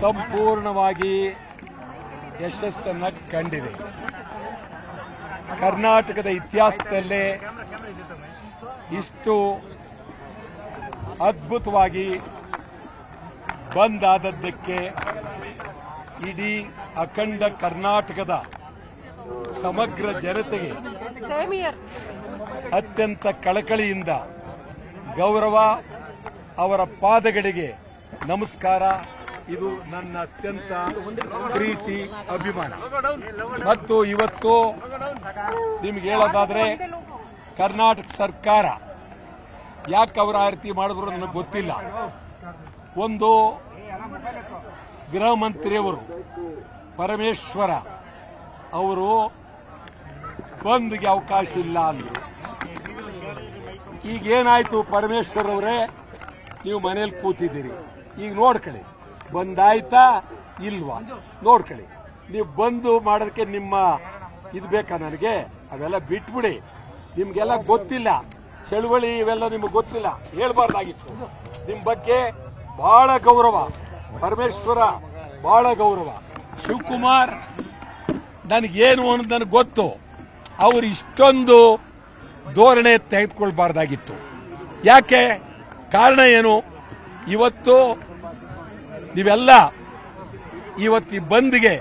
ಸಂಪೂರ್ಣವಾಗಿ ಯಶಸ್ಸನ್ನ ಕಂಡಿದೆ ಕರ್ನಾಟಕದ ಇತಿಹಾಸದಲ್ಲೇ ಇಷ್ಟು ಅದ್ಭುತವಾಗಿ ಬಂದ್ ಆದದ್ದಕ್ಕೆ ಇಡೀ ಅಖಂಡ ಕರ್ನಾಟಕದ ಸಮಗ್ರ ಜನತೆಗೆ ಸೇಮ್ ಇಯರ್ ಅತ್ಯಂತ ಕಳಕಳಿಯಿಂದ ಗೌರವ ಅವರ ಪಾದಗಳಿಗೆ ನಮಸ್ಕಾರ ಇದು ನನ್ನ ಅತ್ಯಂತ ಪ್ರೀತಿ ಅಭಿಮಾನ ಮತ್ತು ಇವತ್ತು ನಿಮ್ಗೆ ಹೇಳೋದಾದ್ರೆ ಕರ್ನಾಟಕ ಸರ್ಕಾರ ಯಾಕೆ ಅವರ ಆ ರೀತಿ ಮಾಡಿದ್ರು ನನಗೆ ಗೊತ್ತಿಲ್ಲ ಒಂದು ಗೃಹ ಮಂತ್ರಿಯವರು ಪರಮೇಶ್ವರ ಅವರು ಬಂದ್ಗೆ ಅವಕಾಶ ಇಲ್ಲ ಅಂದ್ರು ಈಗ ಏನಾಯ್ತು ಪರಮೇಶ್ವರ್ ಅವರೇ ನೀವು ಮನೇಲಿ ಕೂತಿದ್ದೀರಿ ಈಗ ನೋಡ್ಕೊಳ್ಳಿ ಬಂದಾಯ್ತಾ ಇಲ್ವಾ ನೋಡ್ಕೊಳ್ಳಿ ನೀವು ಬಂದು ಮಾಡೋದಕ್ಕೆ ನಿಮ್ಮ ಇದು ಬೇಕಾ ನನಗೆ ಅವೆಲ್ಲ ಬಿಟ್ಬಿಡಿ ನಿಮ್ಗೆಲ್ಲ ಗೊತ್ತಿಲ್ಲ ಚಳುವಳಿ ಇವೆಲ್ಲ ನಿಮಗೆ ಗೊತ್ತಿಲ್ಲ ಹೇಳ್ಬಾರ್ದಾಗಿತ್ತು ನಿಮ್ ಬಗ್ಗೆ ಬಹಳ ಗೌರವ ಪರಮೇಶ್ವರ ಬಹಳ ಗೌರವ ಶಿವಕುಮಾರ್ ನನಗೇನು ಅನ್ನೋದು ನನಗೆ ಗೊತ್ತು ಅವ್ರು ಇಷ್ಟೊಂದು ಧೋರಣೆ ತೆಗೆದುಕೊಳ್ಬಾರ್ದಾಗಿತ್ತು ಯಾಕೆ ಕಾರಣ ಏನು ಇವತ್ತು ನೀವೆಲ್ಲ ಇವತ್ತು ಈ ಬಂದ್ಗೆ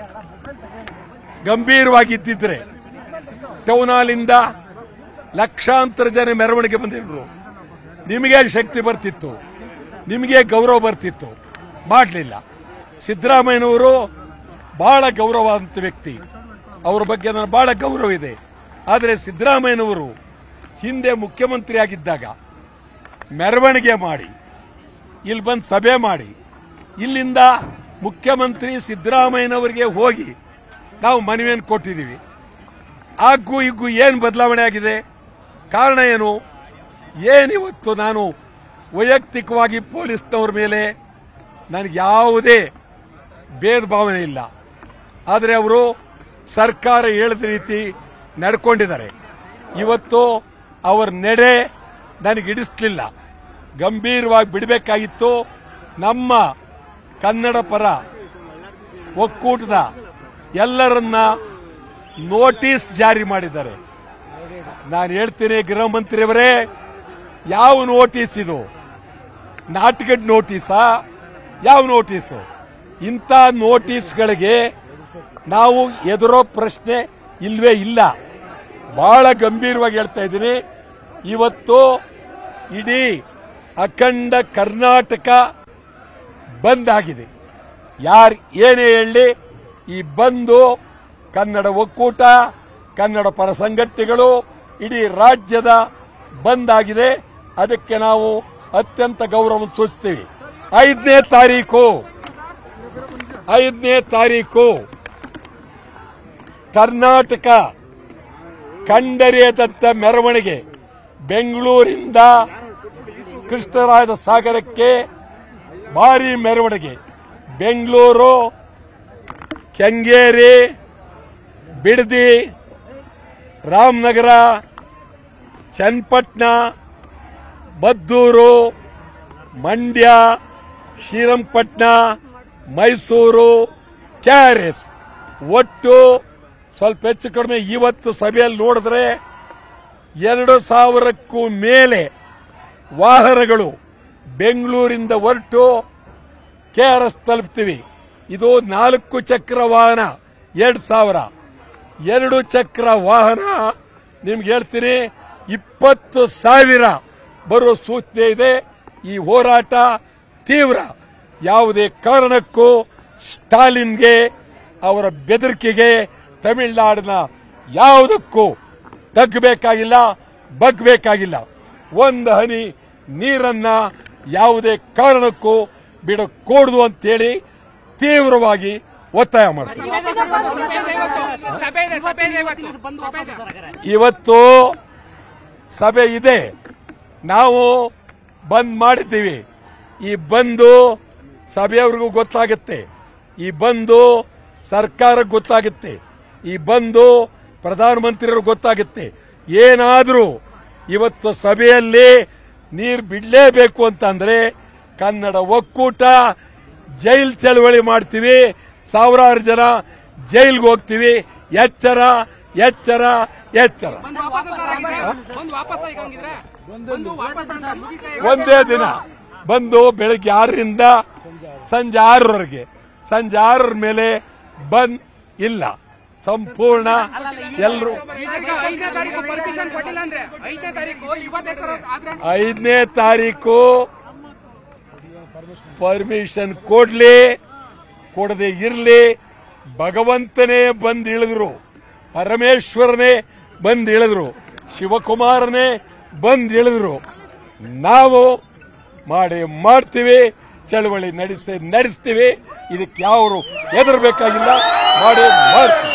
ಗಂಭೀರವಾಗಿದ್ದಿದ್ರೆ ಟೌನ್ ಹಾಲಿಂದ ಲಕ್ಷಾಂತರ ಜನ ಮೆರವಣಿಗೆ ಬಂದಿದ್ರು ನಿಮಗೆ ಶಕ್ತಿ ಬರ್ತಿತ್ತು ನಿಮಗೆ ಗೌರವ ಬರ್ತಿತ್ತು ಮಾಡಲಿಲ್ಲ ಸಿದ್ದರಾಮಯ್ಯನವರು ಬಹಳ ಗೌರವಾದಂತ ವ್ಯಕ್ತಿ ಅವರ ಬಗ್ಗೆ ನನ್ನ ಬಹಳ ಗೌರವ ಇದೆ ಆದರೆ ಸಿದ್ದರಾಮಯ್ಯನವರು ಹಿಂದೆ ಮುಖ್ಯಮಂತ್ರಿ ಆಗಿದ್ದಾಗ ಮೆರವಣಿಗೆ ಮಾಡಿ ಇಲ್ಲಿ ಬಂದು ಸಭೆ ಮಾಡಿ ಇಲ್ಲಿಂದ ಮುಖ್ಯಮಂತ್ರಿ ಸಿದ್ದರಾಮಯ್ಯನವರಿಗೆ ಹೋಗಿ ನಾವು ಮನವಿಯನ್ನು ಕೊಟ್ಟಿದ್ದೀವಿ ಆಗ್ಗೂ ಇಗ್ಗೂ ಏನು ಬದಲಾವಣೆ ಆಗಿದೆ ಕಾರಣ ಏನು ಏನಿವತ್ತು ನಾನು ವೈಯಕ್ತಿಕವಾಗಿ ಪೊಲೀಸ್ನವ್ರ ಮೇಲೆ ನನಗೆ ಯಾವುದೇ ಭೇದ ಭಾವನೆ ಇಲ್ಲ ಆದರೆ ಅವರು ಸರ್ಕಾರ ಹೇಳಿದ ರೀತಿ ನಡ್ಕೊಂಡಿದ್ದಾರೆ ಇವತ್ತು ಅವರ ನಡೆ ನನಗೆ ಇಡಿಸ್ಲಿಲ್ಲ ಗಂಭೀರವಾಗಿ ಬಿಡಬೇಕಾಗಿತ್ತು ನಮ್ಮ ಕನ್ನಡ ಪರ ಒಕ್ಕೂಟದ ಎಲ್ಲರನ್ನ ನೋಟಿಸ್ ಜಾರಿ ಮಾಡಿದ್ದಾರೆ ನಾನು ಹೇಳ್ತೀನಿ ಗೃಹ ಮಂತ್ರಿಯವರೇ ಯಾವ ನೋಟಿಸ್ ಇದು ನಾಟಕದ ನೋಟಿಸಾ ಯಾವ ನೋಟಿಸು ಇಂಥ ನೋಟಿಸ್ಗಳಿಗೆ ನಾವು ಎದುರೋ ಪ್ರಶ್ನೆ ಇಲ್ವೇ ಇಲ್ಲ ಬಹಳ ಗಂಭೀರವಾಗಿ ಹೇಳ್ತಾ ಇದ್ದೀನಿ ಇವತ್ತು ಇಡೀ ಅಖಂಡ ಕರ್ನಾಟಕ ಬಂದ್ ಆಗಿದೆ ಯಾರು ಏನೇ ಹೇಳಿ ಈ ಬಂದು ಕನ್ನಡ ಒಕ್ಕೂಟ ಕನ್ನಡ ಪರ ಸಂಘಟನೆಗಳು ಇಡೀ ರಾಜ್ಯದ ಬಂದ್ ಆಗಿದೆ ಅದಕ್ಕೆ ನಾವು ಅತ್ಯಂತ ಗೌರವ ಸೂಚಿಸ್ತೀವಿ ಐದನೇ ತಾರೀಕು ಐದನೇ ತಾರೀಕು ಕರ್ನಾಟಕ ಕಂಡರಿಯದತ್ತ ಮೆರವಣಿಗೆ ಬೆಂಗಳೂರಿಂದ ಕೃಷ್ಣರಾಜ ಸಾಗರಕ್ಕೆ ಭಾರಿ ಮೆರವಣಿಗೆ ಬೆಂಗಳೂರು ಕೆಂಗೇರಿ ಬಿಡದಿ ರಾಮನಗರ ಚನ್ನಪಟ್ಟಣ ಮದ್ದೂರು ಮಂಡ್ಯ ಶ್ರೀರಂಗಪಟ್ಟಣ ಮೈಸೂರು ಕ್ಯಾರೆಸ್ ಒಟ್ಟು ಸ್ವಲ್ಪ ಹೆಚ್ಚು ಕಡಿಮೆ ಇವತ್ತು ಸಭೆಯಲ್ಲಿ ನೋಡಿದ್ರೆ ಎರಡು ಸಾವಿರಕ್ಕೂ ಮೇಲೆ ವಾಹನಗಳು ಬೆಂಗಳೂರಿಂದ ಹೊರಟು ಕೆಆರ್ಎಸ್ ತಲುಪ್ತೀವಿ ಇದು ನಾಲ್ಕು ಚಕ್ರ ವಾಹನ ಎರಡು ಸಾವಿರ ಎರಡು ಚಕ್ರ ವಾಹನ ನಿಮ್ಗೆ ಹೇಳ್ತೀನಿ ಇಪ್ಪತ್ತು ಸಾವಿರ ಬರುವ ಸೂಚನೆ ಇದೆ ಈ ಹೋರಾಟ ತೀವ್ರ ಯಾವುದೇ ಕಾರಣಕ್ಕೂ ಸ್ಟಾಲಿನ್ಗೆ ಅವರ ಬೆದರಿಕೆಗೆ ತಮಿಳುನಾಡಿನ ಯಾವುದಕ್ಕೂ ತಗ್ಗಬೇಕಾಗಿಲ್ಲ ಬಗ್ಬೇಕಾಗಿಲ್ಲ ಒಂದು ಹನಿ ನೀರನ್ನ ಯಾವುದೇ ಕಾರಣಕ್ಕೂ ಬಿಡಕೂಡದು ಅಂತೇಳಿ ತೀವ್ರವಾಗಿ ಒತ್ತಾಯ ಮಾಡ್ತೀವಿ ಸಭೆ ಇದೆ ಸಭೆ ಇದೆ ಇವತ್ತು ಸಭೆ ಇದೆ. ಇವತ್ತು ಸಭೆ ಇದೆ ನಾವು ಬಂದ್ ಮಾಡಿದ್ದೀವಿ ಈ ಬಂದು ಸಭೆಯವ್ರಿಗೂ ಗೊತ್ತಾಗುತ್ತೆ ಈ ಬಂದು ಸರ್ಕಾರಕ್ಕೆ ಗೊತ್ತಾಗುತ್ತೆ ಈ ಬಂದು ಪ್ರಧಾನಮಂತ್ರಿಯವ್ರಿಗೆ ಗೊತ್ತಾಗುತ್ತೆ ಏನಾದರೂ ಇವತ್ತು ಸಭೆಯಲ್ಲಿ ನೀರು ಬಿಡಲೇಬೇಕು ಅಂತಂದ್ರೆ ಕನ್ನಡ ಒಕ್ಕೂಟ ಜೈಲ್ ಚಳವಳಿ ಮಾಡ್ತೀವಿ ಸಾವಿರಾರು ಜನ ಜೈಲ್ಗೆ ಹೋಗ್ತೀವಿ ಎಚ್ಚರ ಎಚ್ಚರ ಎಚ್ಚರ ಬಂದು ವಾಪಸ್ ಸರ್ ಆಗಿದ್ರೆ ಬಂದು ವಾಪಸ್ ಈಗ ಹಂಗಿದ್ರೆ ಬಂದು ವಾಪಸ್ ಸರ್ ಮುಗಿತಾ ಈಗ. ಒಂದೇ ದಿನ ಬಂದು ಬೆಳಗ್ಗೆ ಆರರಿಂದ ಸಂಜೆ ಆರರವರೆಗೆ ಸಂಜೆ ಆರರ ಮೇಲೆ ಬಂದ್ ಇಲ್ಲ ಸಂಪೂರ್ಣ ಎಲ್ಲರೂ ಈಗ ಐದನೇ ತಾರೀಕು ಪರ್ಮಿಷನ್ ಕೊಟ್ಟಿಲ್ಲ ಅಂದ್ರೆ ಐದನೇ ತಾರೀಕು ಇವತ್ತೇ ತರೋದು ಆದ್ರೆ ಐದನೇ ತಾರೀಕು ಪರ್ಮಿಷನ್ ಕೊಡ್ಲಿ ಕೊಡದೆ ಇರ್ಲಿ ಭಗವಂತನೇ ಬಂದ್ ಇಳಿದ್ರು ಪರಮೇಶ್ವರನೇ ಬಂದ್ ಇಳಿದ್ರು ಶಿವಕುಮಾರನೇ ಬಂದ್ ಇಳಿದ್ರು ನಾವು ಮಾಡಿ ಮಾಡ್ತೀವಿ ಚಳವಳಿ ನಡೆಸಿ ನಡೆಸ್ತೀವಿ ಇದಕ್ಕೆ ಯಾರು ಹೆದರ್ಬೇಕಾಗಿಲ್ಲ ಮಾಡಿ ಮಾಡ್ತೀವಿ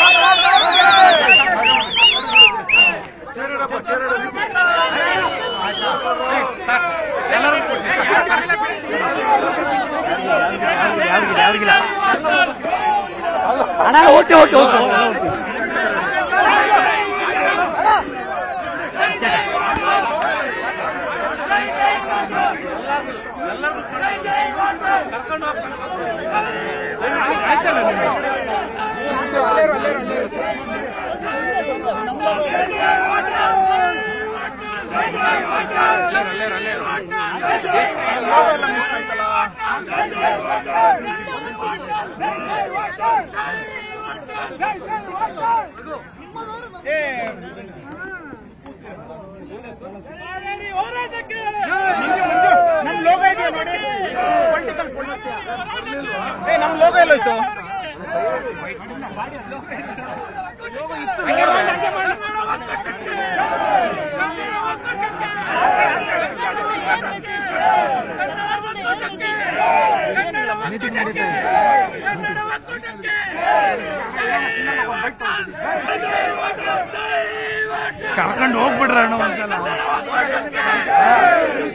ನಮ್ ಲೋಗ ಇದೆಯಾ ನೋಡಿ ಪೊಲಿಟಿಕಲ್ ಏ ನಮ್ ಲೋಗ ಎಲ್ಲೋಯ್ತು ಲೋಗ ಇತ್ತು ಕರ್ಕೊಂಡು ಹೋಗ್ಬಿಡ್ರ ಅಣ್ಣ ಒಂದ್ಸಲ